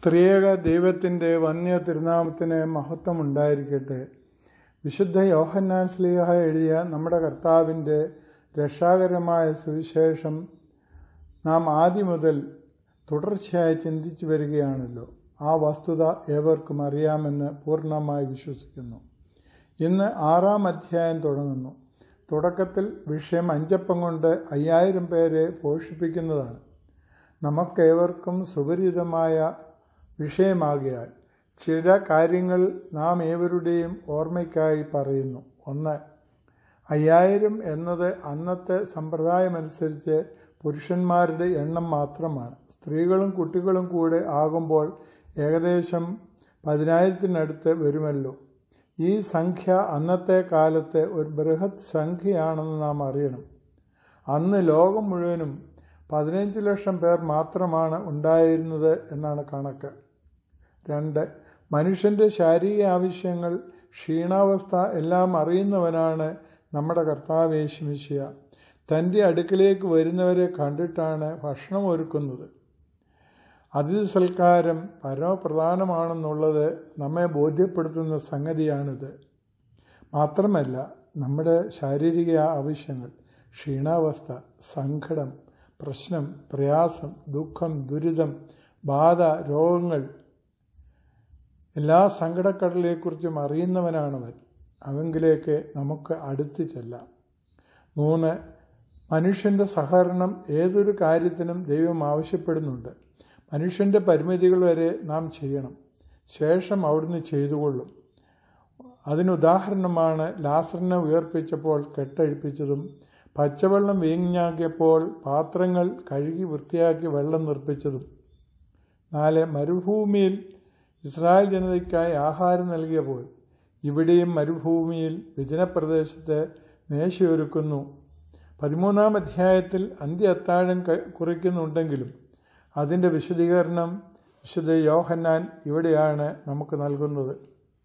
ത്രിയേക ദൈവത്തിൻ്റെ വന്യ തിരുനാമത്തിന് മഹത്വം ഉണ്ടായിരിക്കട്ടെ വിശുദ്ധ യോഹന്നാൻ സ്ലീഹ എഴുതിയ നമ്മുടെ കർത്താവിൻ്റെ രക്ഷാകരമായ സുവിശേഷം നാം ആദ്യം മുതൽ തുടർച്ചയായി ചിന്തിച്ചു വരികയാണല്ലോ ആ വസ്തുത ഏവർക്കും അറിയാമെന്ന് പൂർണ്ണമായി വിശ്വസിക്കുന്നു ഇന്ന് ആറാം അധ്യായം തുടങ്ങുന്നു തുടക്കത്തിൽ വിഷയം അഞ്ചപ്പം കൊണ്ട് അയ്യായിരം പേരെ പോഷിപ്പിക്കുന്നതാണ് നമുക്കേവർക്കും സുപരിചിതമായ വിഷയമാകിയാൽ ചില കാര്യങ്ങൾ നാം ഏവരുടെയും ഓർമ്മയ്ക്കായി പറയുന്നു ഒന്ന് അയ്യായിരം എന്നത് അന്നത്തെ സമ്പ്രദായമനുസരിച്ച് പുരുഷന്മാരുടെ എണ്ണം മാത്രമാണ് സ്ത്രീകളും കുട്ടികളും കൂടെ ആകുമ്പോൾ ഏകദേശം പതിനായിരത്തിനടുത്ത് വരുമല്ലോ ഈ സംഖ്യ അന്നത്തെ കാലത്തെ ഒരു ബൃഹത് സംഖ്യയാണെന്ന് നാം അറിയണം അന്ന് ലോകം മുഴുവനും പതിനഞ്ച് ലക്ഷം പേർ മാത്രമാണ് ഉണ്ടായിരുന്നത് എന്നാണ് കണക്ക് രണ്ട് മനുഷ്യൻ്റെ ശാരീരിക ആവശ്യങ്ങൾ ക്ഷീണാവസ്ഥ എല്ലാം അറിയുന്നവനാണ് നമ്മുടെ കർത്താവ് യേശുമിശിയ തൻ്റെ അടുക്കിലേക്ക് വരുന്നവരെ കണ്ടിട്ടാണ് ഭക്ഷണം ഒരുക്കുന്നത് അതിഥി സൽക്കാരം പരമപ്രധാനമാണെന്നുള്ളത് നമ്മെ ബോധ്യപ്പെടുത്തുന്ന സംഗതിയാണിത് മാത്രമല്ല നമ്മുടെ ശാരീരിക ആവശ്യങ്ങൾ ക്ഷീണാവസ്ഥ സങ്കടം പ്രശ്നം പ്രയാസം ദുഃഖം ദുരിതം ബാധ രോഗങ്ങൾ എല്ലാ സങ്കടക്കടലെക്കുറിച്ചും അറിയുന്നവനാണവൻ അവങ്കിലേക്ക് നമുക്ക് അടുത്ത് ചെല്ലാം മൂന്ന് മനുഷ്യൻ്റെ സഹകരണം ഏതൊരു കാര്യത്തിനും ദൈവം ആവശ്യപ്പെടുന്നുണ്ട് മനുഷ്യൻ്റെ പരിമിതികൾ വരെ നാം ചെയ്യണം ശേഷം അവിടുന്ന് ചെയ്തുകൊള്ളും അതിനുദാഹരണമാണ് ലാസറിനെ ഉയർപ്പിച്ചപ്പോൾ കെട്ടഴിപ്പിച്ചതും പച്ചവെള്ളം വീഞ്ഞാക്കിയപ്പോൾ പാത്രങ്ങൾ കഴുകി വൃത്തിയാക്കി വെള്ളം നിർപ്പിച്ചതും നാല് മരുഭൂമിയിൽ ഇസ്രായേൽ ജനതയ്ക്കായി ആഹാരം നൽകിയപ്പോൾ ഇവിടെയും മരുഭൂമിയിൽ വിജനപ്രദേശത്ത് മേശയൊരുക്കുന്നു പതിമൂന്നാം അധ്യായത്തിൽ അന്ത്യ അത്താഴം കുറിക്കുന്നുണ്ടെങ്കിലും അതിൻ്റെ വിശദീകരണം വിശുദ്ധ യോഹന്നാൻ ഇവിടെയാണ് നമുക്ക് നൽകുന്നത്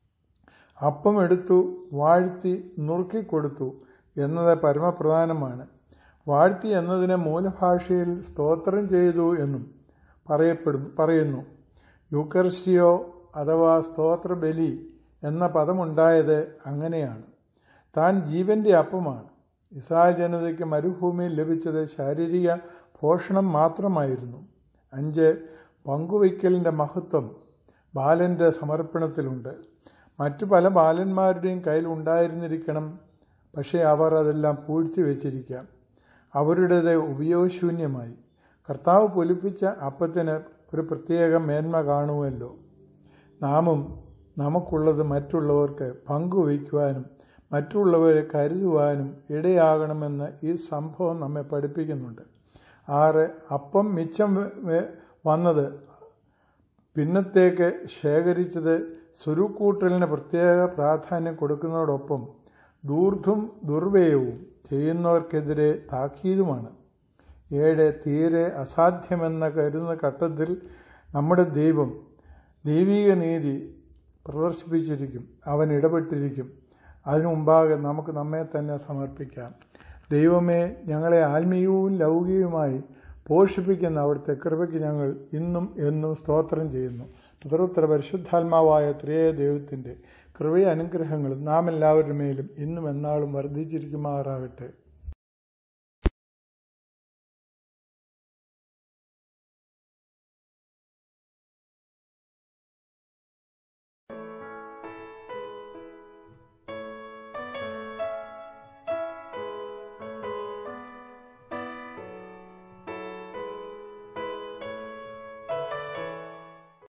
അപ്പം എടുത്തു വാഴ്ത്തി നുറുക്കിക്കൊടുത്തു എന്നത് പരമപ്രധാനമാണ് വാഴ്ത്തി എന്നതിനെ മൂലഭാഷയിൽ സ്തോത്രം ചെയ്തു എന്നും പറയപ്പെടുന്നു പറയുന്നു യൂക്കറിസ്റ്റിയോ അഥവാ സ്തോത്രബലി എന്ന പദമുണ്ടായത് അങ്ങനെയാണ് താൻ ജീവന്റെ അപ്പമാണ് ഇസ്രായേൽ ജനതയ്ക്ക് മരുഭൂമിയിൽ ലഭിച്ചത് ശാരീരിക പോഷണം മാത്രമായിരുന്നു അഞ്ച് പങ്കുവയ്ക്കലിൻ്റെ മഹത്വം ബാലൻ്റെ സമർപ്പണത്തിലുണ്ട് മറ്റു പല ബാലന്മാരുടെയും കയ്യിൽ ഉണ്ടായിരുന്നിരിക്കണം പക്ഷേ അവർ അതെല്ലാം പൂഴ്ത്തി വെച്ചിരിക്കാം അവരുടേത് ഉപയോഗശൂന്യമായി കർത്താവ് പൊലിപ്പിച്ച അപ്പത്തിന് ഒരു പ്രത്യേക മേന്മ കാണുമല്ലോ നാമും നമുക്കുള്ളത് മറ്റുള്ളവർക്ക് പങ്കുവയ്ക്കുവാനും മറ്റുള്ളവരെ കരുതുവാനും ഇടയാകണമെന്ന് ഈ സംഭവം നമ്മെ പഠിപ്പിക്കുന്നുണ്ട് ആറ് അപ്പം മിച്ചം വന്നത് പിന്നത്തേക്ക് ശേഖരിച്ചത് സുരുക്കൂട്ടലിന് പ്രത്യേക പ്രാധാന്യം കൊടുക്കുന്നതോടൊപ്പം ദൂർധും ദുർവ്യയവും ചെയ്യുന്നവർക്കെതിരെ താക്കീതുമാണ് ഏഴ് തീരെ അസാധ്യമെന്ന കരുതുന്ന ഘട്ടത്തിൽ നമ്മുടെ ദൈവം ദൈവീക നീതി പ്രദർശിപ്പിച്ചിരിക്കും അവൻ ഇടപെട്ടിരിക്കും അതിനു മുമ്പാകെ നമുക്ക് നമ്മെ തന്നെ സമർപ്പിക്കാം ദൈവമേ ഞങ്ങളെ ആത്മീയവും ലൗകികവുമായി പോഷിപ്പിക്കുന്ന അവിടുത്തെ കൃപയ്ക്ക് ഞങ്ങൾ ഇന്നും എന്നും സ്തോത്രം ചെയ്യുന്നു ഉത്തരോത്തര പരിശുദ്ധാത്മാവായ ത്രിയ ദൈവത്തിൻ്റെ കൃപയ അനുഗ്രഹങ്ങളും നാം എല്ലാവരുടെ മേലും ഇന്നും എന്നാളും വർദ്ധിച്ചിരിക്കുമാറാകട്ടെ